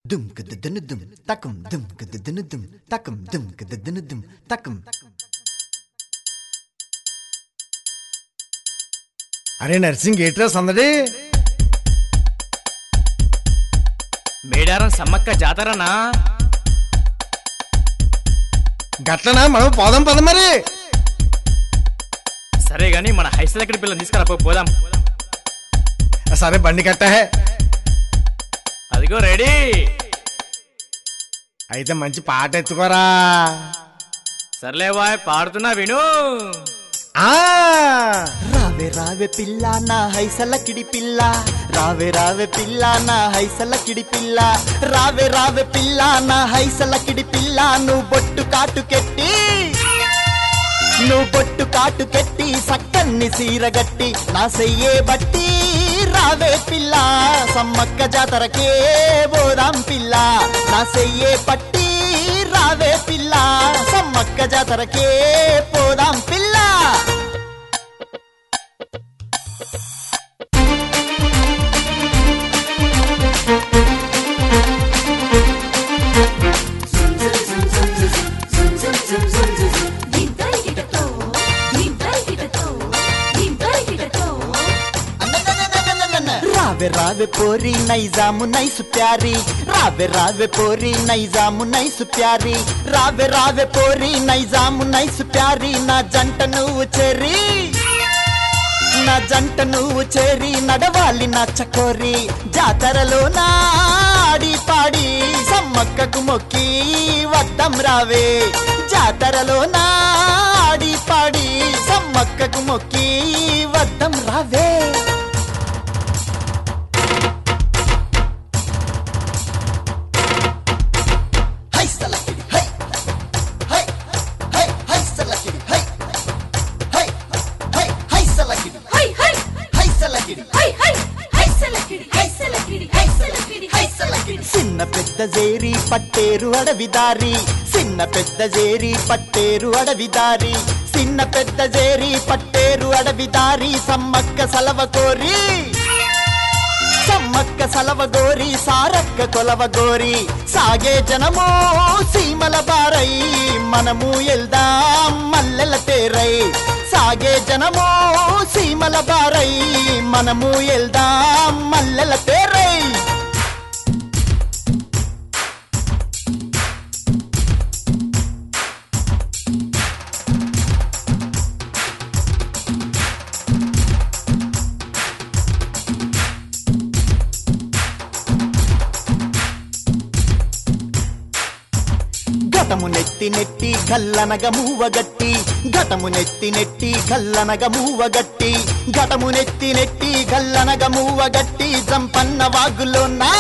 దుమ్ కదును దుమ్ తకం దుమ్ కదును దుమ్ తకం దుమ్ కదును దుమ్ తకం అరే నర్సింగ్ ఏట్రా సందడి మేడారం సమ్మక్క జాతరనా గట్లనా మనం పోదాం పద మరి సరే గాని మన హైస్కూల్ ఎక్కడి పిల్లలు తీసుకురా పో, పోదాం సరే బండి కట్ట అదిగో రెడీ అయితే మంచి పాట ఎత్తుకోరా సర్లేవా పాడుతున్నా విను ఆ రావే రావే పిల్ల నా హైసల కిడి పిల్ల రావే రావే పిల్ల నా హైసల కిడి పిల్ల రావే రావే పిల్ల నా హైసల కిడి పిల్ల నువ్వు బొట్టు కాటుకెట్టి నువ్వు బొట్టు కాటుకెట్టి సక్కన్ని సీరగట్టి నా సెయ్యే బట్టి రావే పిల్ల సమ్మక్క జాతరకే బోదాం పిల్ల నా సెయ్యే పట్టి రావే పిల్ల సమ్మక్క జాతరకే పోదాం పిల్ల రావే రావే పోరి నైజాము నైసు ప్యారి రావే రావే పోరి నైజాము నైసు ప్యారి రావే రావే పోరి నైజాము నైసు ప్యారి నా జంట నువ్వు చెరి నా జంట నువ్వు చేరి నడవాలి నా చకోరి జాతరలో నాడి పాడి సమ్మక్కకు మొక్కి వద్దం రావే జాతరలో నాడి పాడి సమ్మక్కకు మొక్కి వద్దం రావే హై సలకిడి హై హై హై హై సలకిడి హై హై హై హై సలకిడి హై సలకిడి చిన్న పెద్ద జేరి పట్టేరు అడవిదారి చిన్న పెద్ద జేరి పట్టేరు అడవిదారి చిన్న పెద్ద జేరి పట్టేరు అడవిదారి సమ్మక్క సలవ కోరి సమ్మక్క సలవ గోరి సారక్క కొలవ గోరి సాగే జనమో సీమల బారై మనము ఎల్దాం మల్లెల తేరై సాగే జనమో సీమల బారై మనము ఎల్దాం మల్లెల తేరై ఘటము నెత్తి నెట్టి కల్లనగ మూవగట్టి ఘటము నెత్తి నెట్టి కల్లనగ మూవగట్టి ఘటము నెత్తి నెట్టి కల్లనగ మూవగట్టి జంపన్న వాగులోనా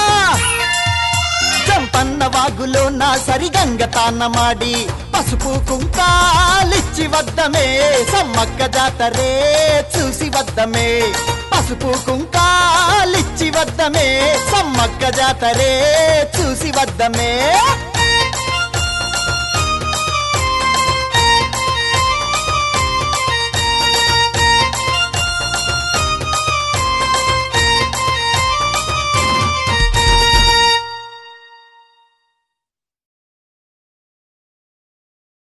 జంపన్న వాగులోన సరిగంగ తాన మాడి పసుపు కుంకాలిచ్చి వద్దమే సమ్మక్క జాతరే చూసి వద్దమే పసుపు కుంకాలిచ్చి వద్దమే సమ్మక్క జాతరే చూసి వద్దమే